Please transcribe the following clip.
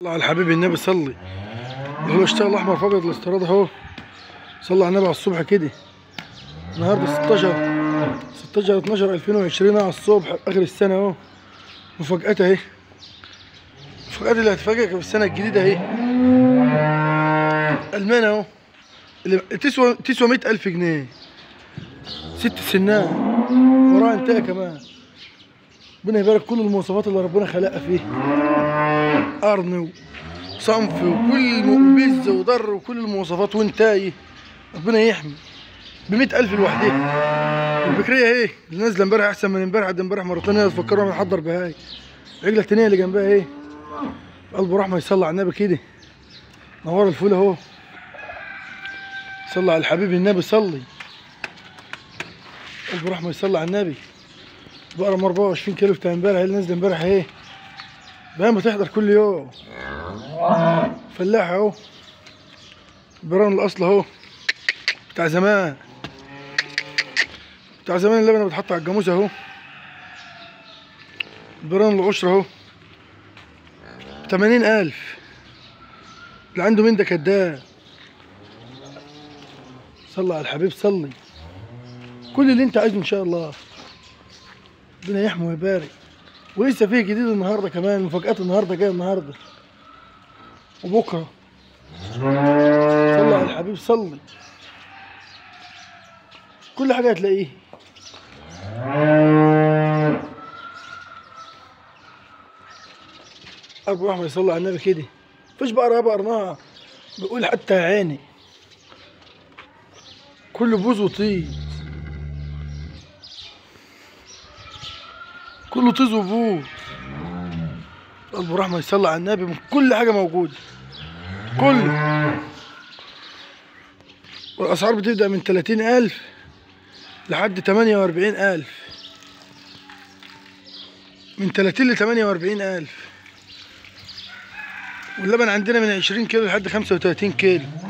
الله على الحبيب النبي صلي هو اشتغل احمر في ابيض الاستيراد اهو صلى على النبي على الصبح كده النهارده 16 16 12 2020 على الصبح اخر السنه اهو مفاجأة اهي المفاجآت اللي هتفاجئك في السنه الجديده اهي المانه اهو اللي تسوى تسوى 100000 جنيه ست سنات وراها انتهى كمان ربنا يبارك كل المواصفات اللي ربنا خلقها فيه قرن وصنف وكل بز وضر وكل المواصفات وانتاي ربنا يحمي ب ألف لوحدها البكرية اهي اللي نازلة امبارح أحسن من امبارح قد امبارح مرتين هي تفكروا نحضر بهاي العجلة التانية اللي جنبها اهي قلب رحمة يصلي على النبي كده نور الفول اهو صلى على الحبيب النبي صلي قلب رحمة يصلي على النبي بقرة 24 كيلو بتاع امبارح اللي نازلة امبارح اهي بقى بتحضر كل يوم فلاح اهو بران الاصل اهو بتاع زمان بتاع زمان اللبن اللي بتحط على الجاموس اهو بران العشرة اهو تمانين ألف اللي عنده من ده كداب صلى على الحبيب صلي كل اللي انت عايزه ان شاء الله ربنا يحمي ويبارك ولسه فيه جديد النهارده كمان مفاجآت النهارده جايه النهارده وبكره صلى على الحبيب صلي كل حاجه هتلاقيه ابو احمد يصلي على النبي كده مفيش بقره بقرناها بيقول حتى يا عيني كله بوز وطين كله طيز وبوز ابو رحمه يصلي على النبي من كل حاجه موجوده كله والاسعار بتبدا من 30000 لحد 48000 من 30 ل 48000 واللبن عندنا من 20 كيلو لحد 35 كيلو